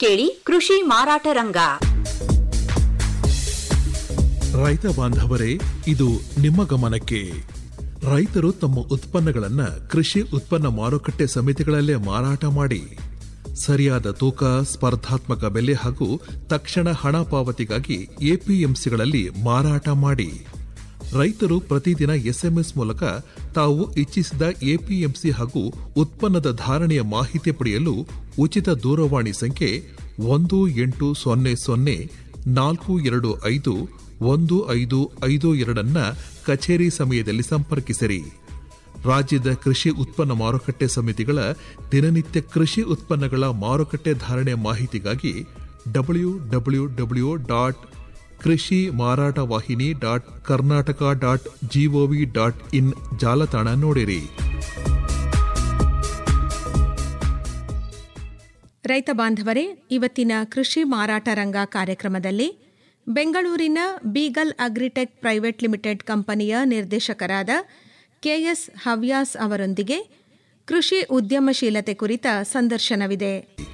ಕೇಳಿ ಕೃಷಿ ಮಾರಾಟ ರಂಗ ರೈತ ಬಾಂಧವರೇ ಇದು ನಿಮ್ಮ ಗಮನಕ್ಕೆ ರೈತರು ತಮ್ಮ ಉತ್ಪನ್ನಗಳನ್ನ ಕೃಷಿ ಉತ್ಪನ್ನ ಮಾರುಕಟ್ಟೆ ಸಮಿತಿಗಳಲ್ಲೇ ಮಾರಾಟ ಮಾಡಿ ಸರಿಯಾದ ತೂಕ ಸ್ಪರ್ಧಾತ್ಮಕ ಬೆಲೆ ಹಾಗೂ ತಕ್ಷಣ ಹಣ ಪಾವತಿಗಾಗಿ ಎಪಿಎಂಸಿಗಳಲ್ಲಿ ಮಾರಾಟ ಮಾಡಿ ರೈತರು ಪ್ರತಿದಿನ ಎಸ್ಎಂಎಸ್ ಮೂಲಕ ತಾವು ಇಚ್ಛಿಸಿದ ಎಪಿಎಂಸಿ ಹಾಗೂ ಉತ್ಪನ್ನದ ಧಾರಣೆಯ ಮಾಹಿತಿ ಪಡೆಯಲು ಉಚಿತ ದೂರವಾಣಿ ಸಂಖ್ಯೆ ಒಂದು ಎಂಟು ಸೊನ್ನೆ ಸೊನ್ನೆ ನಾಲ್ಕು ಎರಡು ಐದು ಒಂದು ಐದು ಐದು ಎರಡನ್ನ ಕಚೇರಿ ಸಮಯದಲ್ಲಿ ಸಂಪರ್ಕಿಸಿರಿ ರಾಜ್ಯದ ಕೃಷಿ ಉತ್ಪನ್ನ ಮಾರುಕಟ್ಟೆ ಸಮಿತಿಗಳ ದಿನನಿತ್ಯ ಕೃಷಿ ಉತ್ಪನ್ನಗಳ ಮಾರುಕಟ್ಟೆ ಧಾರಣೆ ಮಾಹಿತಿಗಾಗಿ ಡಬ್ಲ್ಯೂ ಡಬ್ಲ್ಯೂ ಡಬ್ಲ್ಯೂ ಡಾಟ್ ಕೃಷಿ ಮಾರಾಟ ವಾಹಿನಿ dot Karnataka dot GOV dot in ಜಾಲತಾಣ ನೋಡಿರಿ ರೈತ ಬಾಂಧವರೇ ಇವತ್ತಿನ ಕೃಷಿ ಮಾರಾಟ ರಂಗ ಕಾರ್ಯಕ್ರಮದಲ್ಲಿ ಬೆಂಗಳೂರಿನ ಬೀಗಲ್ ಅಗ್ರಿಟೆಕ್ ಪ್ರೈವೇಟ್ ಲಿಮಿಟೆಡ್ ಕಂಪನಿಯ ನಿರ್ದೇಶಕರಾದ ಕೆಎಸ್ ಹವ್ಯಾಸ್ ಅವರೊಂದಿಗೆ ಕೃಷಿ ಉದ್ಯಮಶೀಲತೆ ಕುರಿತ ಸಂದರ್ಶನವಿದೆ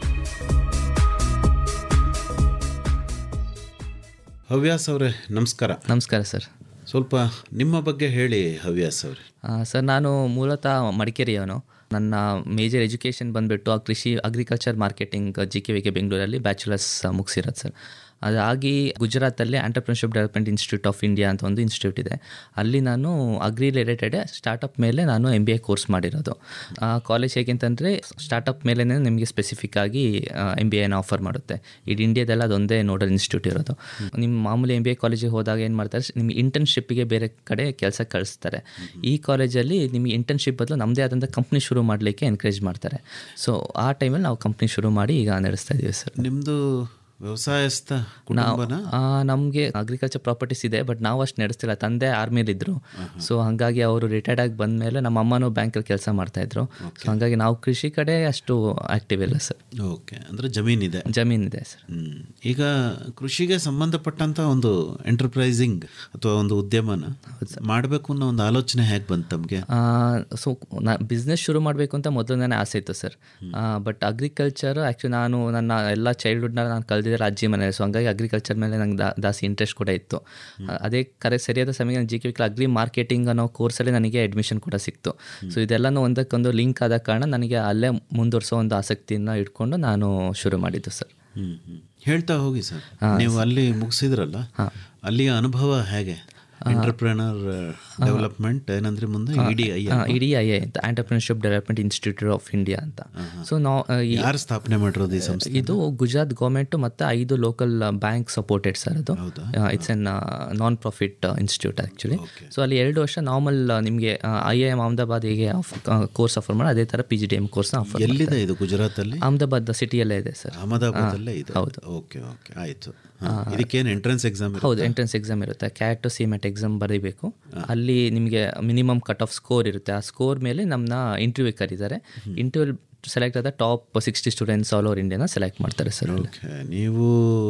ಹವ್ಯಾಸ್ ಅವರೇ ನಮಸ್ಕಾರ ನಮಸ್ಕಾರ ಸರ್ ಸ್ವಲ್ಪ ನಿಮ್ಮ ಬಗ್ಗೆ ಹೇಳಿ ಹವ್ಯಾಸ್ ಅವರೇ ಆ, ಸರ್ ನಾನು ಮೂಲತಃ ಮಡಿಕೇರಿಯವನು ನನ್ನ ಮೇಜರ್ ಎಜುಕೇಷನ್ ಬಂದುಬಿಟ್ಟು ಕೃಷಿ agriculture marketing G K V K ಬೆಂಗಳೂರಲ್ಲಿ ಬ್ಯಾಚುಲರ್ಸ್ ಮುಗಿಸಿರೋದು ಸರ್ ಅದಾಗಿ ಗುಜರಾತಲ್ಲಿ entrepreneurship development institute of India ಅಂತ ಒಂದು ಇನ್ಸ್ಟಿಟ್ಯೂಟ್ ಇದೆ ಅಲ್ಲಿ ನಾನು ಅಗ್ರಿ ರಿಲೇಟೆಡ್ ಸ್ಟಾರ್ಟಪ್ ಮೇಲೆ ನಾನು ಎಮ್ ಬಿ ಎ ಕೋರ್ಸ್ ಮಾಡಿರೋದು ಆ ಕಾಲೇಜ್ ಹೇಗೆಂತಂದರೆ ಸ್ಟಾರ್ಟಪ್ ಮೇಲೆ ನಿಮಗೆ ಸ್ಪೆಸಿಫಿಕ್ ಆಗಿ ಎಮ್ ಬಿ ಎನ ಆಫರ್ ಮಾಡುತ್ತೆ ಇಡೀ ಇಂಡಿಯಾದಲ್ಲ ಅದೊಂದೇ ನೋಡಲ್ ಇನ್ಸ್ಟಿಟ್ಯೂಟ್ ಇರೋದು ನಿಮ್ಮ ಮಾಮೂಲಿ ಎಮ್ ಬಿ ಎ ಕಾಲೇಜಿಗೆ ಹೋದಾಗ ಏನು ಮಾಡ್ತಾರೆ ನಿಮಗೆ ಇಂಟರ್ನ್ಶಿಪ್ಪಿಗೆ ಬೇರೆ ಕಡೆ ಕೆಲಸ ಕಳಿಸ್ತಾರೆ ಈ ಕಾಲೇಜಲ್ಲಿ ನಿಮಗೆ ಇಂಟರ್ನ್ಶಿಪ್ ಬದಲು ನಮ್ಮದೇ ಆದಂಥ ಕಂಪ್ನಿ ಶುರು ಮಾಡಲಿಕ್ಕೆ ಎನ್ಕರೇಜ್ ಮಾಡ್ತಾರೆ ಸೊ ಆ ಟೈಮಲ್ಲಿ ನಾವು ಕಂಪ್ನಿ ಶುರು ಮಾಡಿ ಈಗ ನಡೆಸ್ತಾ ಇದ್ದೀವಿ ಸರ್ ನಿಮ್ಮದು ವ್ಯವಸಾಯಸ್ಥ ಕುಟುಂಬನ ನಮಗೆ ಅಗ್ರಿಕಲ್ಚರ್ ಪ್ರಾಪರ್ಟೀಸ್ ಇದೆ ಬಟ್ ನಾವು ಅಷ್ಟು ನಡೆಸ್ತಿಲ್ಲ ತಂದೆ ಆರ್ಮಿಲಿದ್ದರು ಸೊ ಹಾಗಾಗಿ ಅವರು ರಿಟೈರ್ಡ್ ಆಗಿ ಬಂದ ಮೇಲೆ ನಮ್ಮ ಅಮ್ಮನೂ ಬ್ಯಾಂಕಲ್ಲಿ ಕೆಲಸ ಮಾಡ್ತಾಯಿದ್ರು ಸೊ ಹಾಗಾಗಿ ನಾವು ಕೃಷಿ ಕಡೆ ಅಷ್ಟು ಆ್ಯಕ್ಟಿವ್ ಇಲ್ಲ ಸರ್ ಓಕೆ ಅಂದರೆ ಜಮೀನಿದೆ ಜಮೀನಿದೆ ಸರ್ ಹ್ಮ್. ಈಗ ಕೃಷಿಗೆ ಸಂಬಂಧಪಟ್ಟಂತ ಒಂದು ಎಂಟರ್ಪ್ರೈಸಿಂಗ್ ಅಥವಾ ಒಂದು ಉದ್ಯಮನ ಮಾಡಬೇಕು ಅನ್ನೋ ಒಂದು ಆಲೋಚನೆ ಹೇಗೆ ಬಂತು ತಮಗೆ ಸೊ ನಾ ಬಿಸ್ನೆಸ್ ಶುರು ಮಾಡಬೇಕು ಅಂತ ಮೊದಲನೇ ಆಸೆ ಇತ್ತು ಸರ್ ಬಟ್ ಅಗ್ರಿಕಲ್ಚರ್ ಆ್ಯಕ್ಚುಲಿ ನಾನು ನನ್ನ ಎಲ್ಲ ಚೈಲ್ಡ್ಹುಡ್ನ ನಾನು ಕಳೆದಿದ್ದೆ ಅಜ್ಜಿ ಮನೇಲಿ ಸೊ ಹಂಗಾಗಿ ಅಗ್ರಿಕಲ್ಚರ್ ಮೇಲೆ ನಂಗೆ ದಾ- ಜಾಸ್ತಿ ಇಂಟ್ರೆಸ್ಟ್ ಕೂಡ ಇತ್ತು ಆ, ಅದೇ ಕರೆ ಸರಿಯಾದ ಸಮಯ ಜಿ ಕೆ ಅಗ್ರಿ ಮಾರ್ಕೆಟಿಂಗ್ ಅನ್ನೋ ಕೋರ್ಸಲ್ಲಿ ನನಗೆ ಅಡ್ಮಿಷನ್ ಕೂಡ ಸಿಕ್ತು ಸೊ ಇದೆಲ್ಲನೂ ಒಂದಕ್ಕೊಂದು ಲಿಂಕ್ ಆದ ಕಾರಣ ನನಗೆ ಅಲ್ಲೇ ಮುಂದುವರಿಸೋ ಒಂದು ಆಸಕ್ತಿಯನ್ನು ಇಟ್ಕೊಂಡು ನಾನು ಶುರು ಮಾಡಿದ್ದು ಸರ್ ಹ್ಮ್ ಹ್ಮ್. ಹೇಳ್ತಾ ಹೋಗಿ ಸರ್ ನೀವು ಅಲ್ಲಿ ಮುಗಿಸಿದ್ರಲ್ಲ ಅಲ್ಲಿಯ ಅನುಭವ ಹೇಗೆ ಎಂಟರ್ಪ್ರಿನರ್ ಡೆವಲಪ್ಮೆಂಟ್ ಏನಂದ್ರೆ ಮುಂದೆ ED I ED I I ಅಂತ entrepreneurship development institute of India ಅಂತ ಸೊ ನಾವು ಆ, ಈ- ಯಾರು ಸ್ಥಾಪನೆ ಮಾಡಿರೋದು ಈ ಸಂಸ್ಥೆ ಇದು ಗುಜರಾತ್ ಗೌರ್ಮೆಂಟ್ ಮತ್ತು ಐದು ಲೋಕಲ್ ಬ್ಯಾಂಕ್ ಸಪೋರ್ಟೆಡ್ ಸರ್ ಅದು it's an non profit institute actually so ಅಲ್ಲಿ ಎರಡು ವರ್ಷ ನಾರ್ಮಲ್ ನಿಮಗೆ ಐ ಐ ಎಮ್ ಅಹಮದಾಬಾದ್ ಹೇಗೆ ಕೋರ್ಸ್ ಆಫರ್ ಮಾಡಿ ಅದೇ ಥರ ಪಿ ಜಿ ಡಿ ಎಮ್ ಕೋರ್ಸ್ನ ಆಫರ್ ಎಲ್ಲಿದೆ ಇದು ಗುಜರಾತಲ್ಲಿ ಅಹಮದಾಬಾದ್ ಸಿಟಿಯಲ್ಲೇ ಇದೆ ಸರ್ ಅಹಮದಾಬಾದಲ್ಲೇ ಇದೆ ಹೌದು. ಓಕೆ ಓಕೆ ಆಯ್ತು ಹಾ. ಇದಕ್ಕೇನು ಎಂಟ್ರೆನ್ಸ್ ಎಕ್ಸಾಮ್ ಹೌದು ಎಂಟ್ರೆನ್ಸ್ ಎಕ್ಸಾಮ್ ಇರುತ್ತೆ ಕ್ಯಾಟ್ ಸಿ ಮೆಟ್ ಎಕ್ಸಾಮ್ ಬರೀಬೇಕು ಅಲ್ಲಿ ನಿಮಗೆ ಮಿನಿಮಮ್ ಕಟ್ ಆಫ್ ಸ್ಕೋರ್ ಇರುತ್ತೆ ಆ ಸ್ಕೋರ್ ಮೇಲೆ ನಮ್ಮನ್ನ ಇಂಟರ್ವ್ಯೂ ಕರೀತಾರೆ ಇಂಟರ್ವ್ಯೂ ಸೆಲೆಕ್ಟ್ ಆದ top sixty students all over ಇಂಡಿಯಾನ ಸೆಲೆಕ್ಟ್ ಮಾಡ್ತಾರೆ ಸರ್ ಅಲ್ಲಿ ಓಕೆ ನೀವು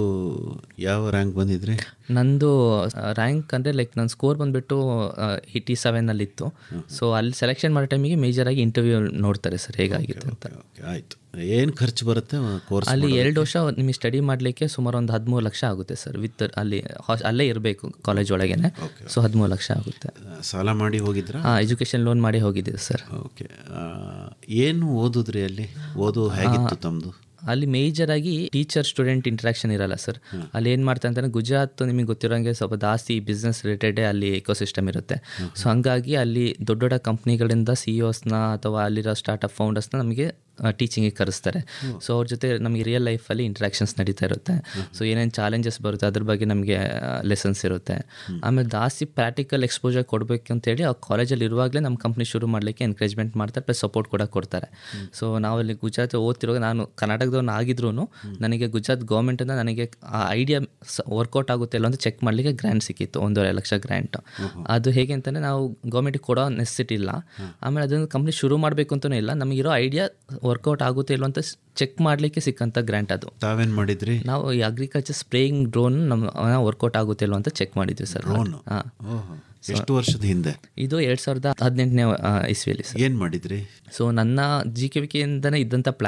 ಯಾವ ರ್ಯಾಂಕ್ ಬಂದಿದ್ರಿ ನಂದು ರ್ಯಾಂಕ್ ಅಂದರೆ ಲೈಕ್ ನನ್ನ ಸ್ಕೋರ್ ಬಂದುಬಿಟ್ಟು ಏಯ್ಟಿ ಸೆವೆನಲ್ಲಿತ್ತು ಸೊ ಅಲ್ಲಿ ಸೆಲೆಕ್ಷನ್ ಮಾಡೋ ಟೈಮಿಗೆ ಮೇಜರಾಗಿ ಇಂಟರ್ವ್ಯೂ ನೋಡ್ತಾರೆ ಸರ್ ಹೇಗಾಗಿತ್ತು ಅಂತ ಓಕೆ ಆಯ್ತು ಏನು ಖರ್ಚು ಬರುತ್ತೆ ಕೋರ್ಸ್ ಅಲ್ಲಿ ಎರಡು ವರ್ಷ ನಿಮಗೆ ಸ್ಟಡಿ ಮಾಡಲಿಕ್ಕೆ ಸುಮಾರು ಒಂದು ಹದಿಮೂರು ಲಕ್ಷ ಆಗುತ್ತೆ ಸರ್ ವಿತ್ ಅಲ್ಲಿ ಹಾಸ್- ಅಲ್ಲೇ ಇರಬೇಕು ಕಾಲೇಜ್ ಒಳಗೇನೆ ಸೊ ಹದಿಮೂರು ಲಕ್ಷ ಆಗುತ್ತೆ ಸಾಲ ಮಾಡಿ ಹೋಗಿದ್ರಾ ಹಾಂ ಎಜುಕೇಷನ್ ಲೋನ್ ಮಾಡಿ ಹೋಗಿದ್ದೀವಿ ಸರ್ ಓಕೆ ಏನು ಓದಿದ್ರಿ ಅಲ್ಲಿ ಓದು ಹೇಗಿತ್ತು ತಮ್ಮದು ಅಲ್ಲಿ ಮೇಜರ್ ಆಗಿ ಟೀಚರ್ ಸ್ಟೂಡೆಂಟ್ ಇಂಟ್ರಾಕ್ಷನ್ ಇರಲ್ಲ ಸರ್ ಅಲ್ಲಿ ಏನು ಮಾಡ್ತಾರೆ ಅಂತಂದ್ರೆ ಗುಜರಾತ್ ನಿಮಗೆ ಗೊತ್ತಿರೋಂಗೆ ಸ್ವಲ್ಪ ಜಾಸ್ತಿ ಬಿಸ್ನೆಸ್ ರಿಲೇಟೆಡೇ ಅಲ್ಲಿ ಎಕೋಸಿಸ್ಟಮ್ ಇರುತ್ತೆ ಸೊ ಹಂಗಾಗಿ ಅಲ್ಲಿ ದೊಡ್ಡ ದೊಡ್ಡ ಕಂಪ್ನಿಗಳಿಂದ ಸಿ ಇಒಸ್ನ ಅಥವಾ ಅಲ್ಲಿರೋ ಸ್ಟಾರ್ಟಪ್ ಫೌಂಡರ್ಸ್ನ ನಮಗೆ ಟೀಚಿಂಗಿಗೆ ಕರೆಸ್ತಾರೆ ಸೊ ಅವ್ರ ಜೊತೆ ನಮಗೆ ರಿಯಲ್ ಲೈಫಲ್ಲಿ ಇಂಟ್ರಾಕ್ಷನ್ಸ್ ನಡೀತಾ ಇರುತ್ತೆ ಸೊ ಏನೇನು ಚಾಲೆಂಜಸ್ ಬರುತ್ತೆ ಅದ್ರ ಬಗ್ಗೆ ನಮಗೆ ಲೆಸನ್ಸ್ ಇರುತ್ತೆ ಆಮೇಲೆ ಜಾಸ್ತಿ ಪ್ರಾಕ್ಟಿಕಲ್ ಎಕ್ಸ್ಪೋಜರ್ ಕೊಡಬೇಕು ಅಂತೇಳಿ ಆ ಕಾಲೇಜಲ್ಲಿ ಇರುವಾಗಲೇ ನಮ್ಮ ಕಂಪ್ನಿ ಶುರು ಮಾಡಲಿಕ್ಕೆ ಎನ್ಕರೇಜ್ಮೆಂಟ್ ಮಾಡ್ತಾರೆ ಪ್ಲಸ್ ಸಪೋರ್ಟ್ ಕೂಡ ಕೊಡ್ತಾರೆ ಸೊ ನಾವಲ್ಲಿ ಗುಜರಾತ್ ಓದ್ತಿರುವಾಗ ನಾನು ಕರ್ನಾಟಕದವನು ಆಗಿದ್ರು ನನಗೆ ಗುಜರಾತ್ ಗೌರ್ಮೆಂಟಿಂದ ನನಗೆ ಆ ಐಡಿಯಾ ವರ್ಕೌಟ್ ಆಗುತ್ತೆ ಇಲ್ಲ ಅಂತ ಚೆಕ್ ಮಾಡಲಿಕ್ಕೆ ಗ್ರ್ಯಾಂಟ್ ಸಿಕ್ಕಿತ್ತು ಒಂದೂವರೆ ಲಕ್ಷ ಗ್ರ್ಯಾಂಟ್ ಅದು ಹೇಗೆ ಅಂತಂದರೆ ನಾವು ಗೌರ್ಮೆಂಟಿಗೆ ಕೊಡೋ ನೆಸಿಟಿ ಇಲ್ಲ ಆಮೇಲೆ ಅದನ್ನು ಕಂಪ್ನಿ ಶುರು ಮಾಡಬೇಕು ಅಂತಲೂ ಇಲ್ಲ ನಮಗಿರೋ ಐಡಿಯಾ ವರ್ಕೌಟ್ ಆಗುತ್ತೆ ಇಲ್ಲೋ ಅಂತ ಚೆಕ್ ಮಾಡಲಿಕ್ಕೆ ಸಿಕ್ಕಂಥ ಗ್ರ್ಯಾಂಟ್ ಅದು ತಾವೇನು ಮಾಡಿದ್ರಿ ನಾವು ಈ ಅಗ್ರಿಕಲ್ಚರ್ ಸ್ಪ್ರೇಯಿಂಗ್ ಡ್ರೋನ್ ನಮ್ಮ ವರ್ಕೌಟ್ ಆಗುತ್ತೆ ಇಲ್ವೋ ಅಂತ ಚೆಕ್ ಮಾಡಿದ್ವಿ ಸರ್ ಡ್ರೋನ್ ಹಾಂ ಓಹೋ ಎಷ್ಟು ವರ್ಷದ ಹಿಂದೆ ಇದು ಎರಡು ಸಾವಿರದ ಹದಿನೆಂಟನೇ ಇಸ್ವಿಯಲ್ಲಿ ಸರ್ ಏನು ಮಾಡಿದ್ರಿ ಸೊ ನನ್ನ ಜಿ ಕೆ ವಿ ಕೆಯಿಂದನೇ ಇದ್ದಂಥ ಪ್ಲಾನ್